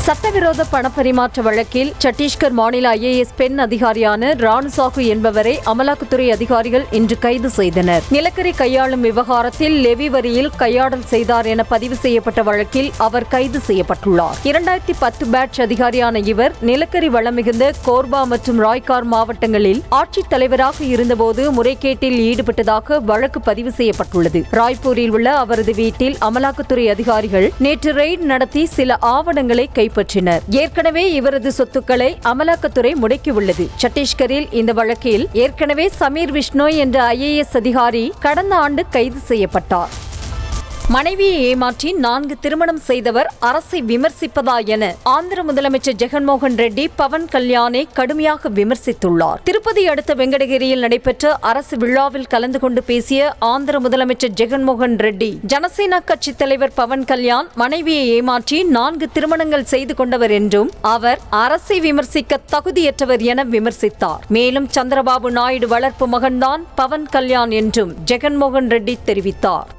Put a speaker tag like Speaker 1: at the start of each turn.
Speaker 1: சட்டவிரோத பணப்பரிமாற்ற வழக்கில் சத்தீஸ்கர் மாநில ஐஏஎஸ் பெண் அதிகாரியான ராணு சாகு என்பவரை அமலாக்கத்துறை அதிகாரிகள் இன்று கைது செய்தனர் நிலக்கரி கையாளும் விவகாரத்தில் லெவி வரியில் கையாடல் செய்தார் என பதிவு செய்யப்பட்ட வழக்கில் அவர் கைது செய்யப்பட்டுள்ளார் இரண்டாயிரத்தி பத்து பேட்ச் அதிகாரியான இவர் நிலக்கரி வளம் மிகுந்த கோர்பா மற்றும் ராய்கார் மாவட்டங்களில் ஆட்சித் தலைவராக இருந்தபோது முறைகேட்டில் ஈடுபட்டதாக வழக்கு பதிவு செய்யப்பட்டுள்ளது ராய்ப்பூரில் உள்ள அவரது வீட்டில் அமலாக்கத்துறை அதிகாரிகள் நேற்று ரெய்ட் நடத்தி சில ஆவணங்களை கைப்பற்றினர் ஏற்கனவே இவரது சொத்துக்களை அமலாக்கத்துறை முடக்கியுள்ளது சத்தீஸ்கரில் இந்த வழக்கில் ஏற்கனவே சமீர் விஷ்ணோய் என்ற ஐஏஎஸ் அதிகாரி கடந்த ஆண்டு கைது செய்யப்பட்டார் மனைவியை ஏமாற்றி நான்கு திருமணம் செய்தவர் அரசை விமர்சிப்பதா என ஆந்திர முதலமைச்சர் ஜெகன்மோகன் ரெட்டி பவன் கல்யாணை கடுமையாக விமர்சித்துள்ளார் திருப்பதி அடுத்த வெங்கடகிரியில் நடைபெற்ற அரசு விழாவில் கலந்து கொண்டு பேசிய ஆந்திர முதலமைச்சர் ஜெகன்மோகன் ரெட்டி ஜனசேனா கட்சி தலைவர் பவன் கல்யாண் மனைவியை ஏமாற்றி நான்கு திருமணங்கள் செய்து கொண்டவர் என்றும் அவர் அரசை விமர்சிக்க தகுதியற்றவர் என விமர்சித்தார் மேலும் சந்திரபாபு நாயுடு வளர்ப்பு மகன்தான் பவன் கல்யாண் என்றும் ஜெகன்மோகன் ரெட்டி தெரிவித்தார்